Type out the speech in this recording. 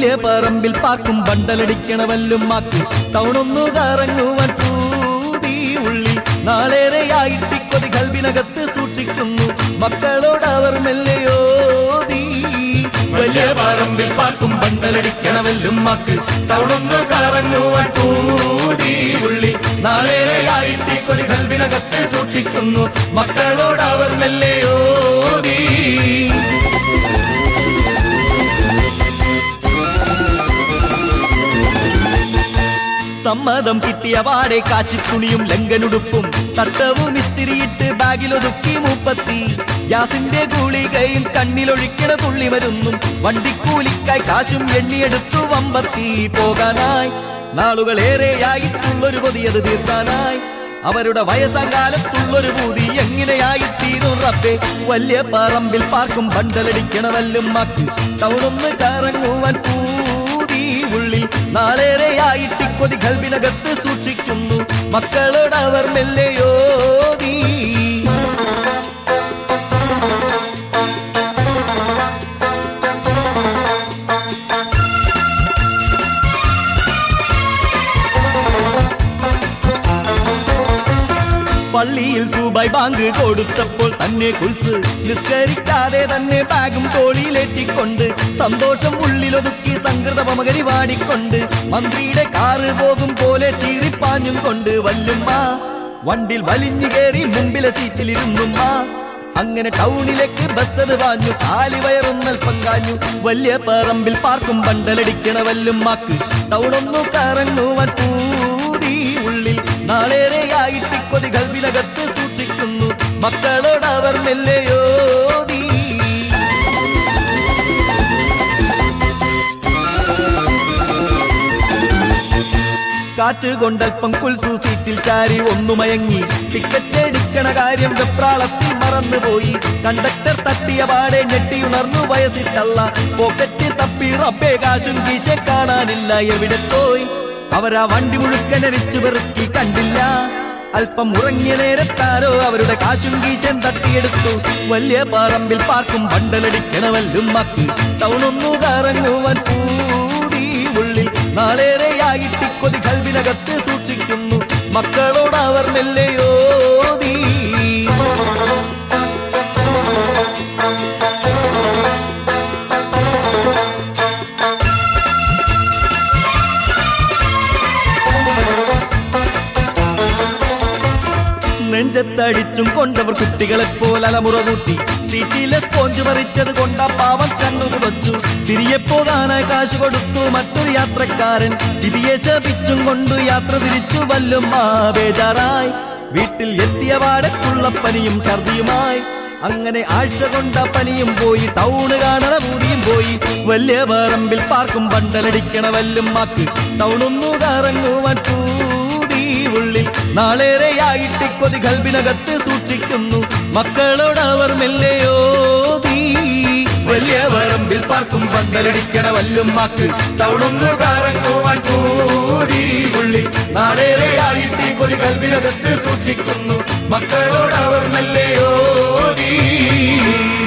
വലിയ പറമ്പിൽ പാർക്കും ബണ്ടലടിക്കണ വല്ലുമാക്ക് ടൗണൊന്നു കറങ്ങുവാൻ പൂതി ഉള്ളിൽ നാളേറെയായിട്ടിക്കൊതി കൽവിനകത്ത് സൂക്ഷിക്കുന്നു മക്കളോട് അവർ മെല്ലയോതി വലിയ പറമ്പിൽ പാർക്കും ബണ്ടലടിക്കണ വല്ലുമാക്ക് ടൗണൊന്നു കറങ്ങുവാൻ പൂതി ഉള്ളിൽ നാളേറെയായിട്ടിക്കൊതി കൽവിനകത്ത് സൂക്ഷിക്കുന്നു മക്കളോട് അവർ മെല്ലയോതി സമ്മതം കിട്ടിയ വാടെ കാച്ചിത്തുണിയും ലങ്കനുടുപ്പും തട്ടവും ഇത്തിരിയിട്ട് ബാഗിലൊതുക്കി മൂപ്പത്തി ഗ്യാസിന്റെ ഗുളികയും കണ്ണിലൊഴിക്കണ തുള്ളി വരുന്നും വണ്ടിക്കൂലിക്കായി കാശും എണ്ണിയെടുത്തു വമ്പത്തി പോകാനായി നാളുകളേറെയായിട്ടുള്ളൊരു കൊതിയത് തീർക്കാനായി അവരുടെ വയസ്സകാലത്തുള്ളൊരു പൂതി എങ്ങനെയായി തീരും റബ്ബേ വലിയ പറമ്പിൽ പാർക്കും ബണ്ടലടിക്കണവല്ലും മക്ക് ടൗണൊന്ന് കറങ്ങുവാൻ പൂതി ഉള്ളിൽ നാളേറെയായിട്ട് കൊതി കൽവിനകത്ത് സൂക്ഷിക്കുന്നു മക്കളോട് അവർ മെല്ലയോതി പള്ളിയിൽ സൂബായ് ബാങ്ക് കൊടുത്തപ്പോൾ തന്നെ കുൽസ് നിസ്കരിക്കാതെ തന്നെ ബാഗും തോളിയിലേറ്റിക്കൊണ്ട് സന്തോഷം ഉള്ളിലൊതുക്കി സംകൃതമകരി വാടിക്കൊണ്ട് മന്ത്രിയുടെ കാറ് പോകും പോലെ ചീറിപ്പാഞ്ഞും കൊണ്ട് വല്ലുമ്മ വണ്ടിൽ വലിഞ്ഞു കയറി മുമ്പിലെ സീറ്റിലിരുന്നുമ്മ അങ്ങനെ ടൗണിലേക്ക് ബസ്സത് പാഞ്ഞു കാലി വയറുന്നൽപ്പം കാഞ്ഞു വലിയ പറമ്പിൽ പാർക്കും ബണ്ടലടിക്കണ വല്ലുമ്മാക്ക് ടൗണൊന്നു കറങ്ങുവാൻ പൂതി ഉള്ളിൽ നാളേറെയായിട്ട് കൊതി കൽവിനകത്ത് സൂക്ഷിക്കുന്നു മക്കളോട് അവർ മെല്ലയോതി കാറ്റ് കൊണ്ടൽപ്പം കുൽസു സീറ്റിൽ ചാരി ഒന്നു മയങ്ങി ടിക്കറ്റ് എടുക്കണ കാര്യം വെപ്രാളത്തിൽ മറന്നുപോയി കണ്ടക്ടർ തട്ടിയ പാടെ ഞെട്ടിയുണർന്നു വയസ്സിട്ടല്ല പോക്കറ്റ് തപ്പി റബ്ബേ കാശും കീശ കാണാനില്ല എവിടെ പോയി അവരാ വണ്ടി മുഴുക്കനരിച്ചു പെറുക്കി കണ്ടില്ല അല്പം ഉറങ്ങിയ നേരത്താരോ അവരുടെ കാശും കീശൻ തട്ടിയെടുത്തു വലിയ പറമ്പിൽ പാർക്കും ബണ്ടലടിക്കണ വല്ലുമ്മക്ക് ടൗണൊന്നു കറങ്ങുവാൻ പൂതി ഉള്ളിൽ നാളേറെയായിട്ട് കൊതി കൽവിനകത്ത് സൂക്ഷിക്കുന്നു മക്കളോട് അവർ മെല്ലയോതി നെഞ്ചത്തടിച്ചും കൊണ്ടവർ കുട്ടികളെ പോലെ അലമുറ കൂട്ടി സീറ്റിലെ സ്പോഞ്ച് പറിച്ചത് കൊണ്ട പാവം കണ്ണു തുടച്ചു തിരികെ പോകാനായി കാശ് കൊടുത്തു മറ്റൊരു യാത്രക്കാരൻ തിരികെ ശപിച്ചും കൊണ്ടു യാത്ര തിരിച്ചു വല്ലും ആ ബേജാറായി വീട്ടിൽ എത്തിയ പാടത്തുള്ള പനിയും ഛർദിയുമായി അങ്ങനെ ആഴ്ച കൊണ്ട പനിയും പോയി ടൗണ് കാണണ പൂതിയും പോയി വലിയ പറമ്പിൽ പാർക്കും ബണ്ടലടിക്കണ വല്ലും മാക്ക് ടൗണൊന്നു കറങ്ങുവാൻ പൂതി ഉള്ളിൽ നാളേറെയായിട്ട് കൊതി കൽവിനകത്ത് സൂക്ഷിക്കുന്നു മക്കളോട് അവർ മെല്ലയോതി വലിയ പറമ്പിൽ പാർക്കും പന്തലടിക്കണ വല്ലുമാക്ക് ടൗണൊന്നു കറങ്ങുവാൻ പൂതി ഉള്ളിൽ നാളേറെയായിട്ട് കൊതി കൽവിനകത്ത് സൂക്ഷിക്കുന്നു മക്കളോട് അവർ മെല്ലയോതി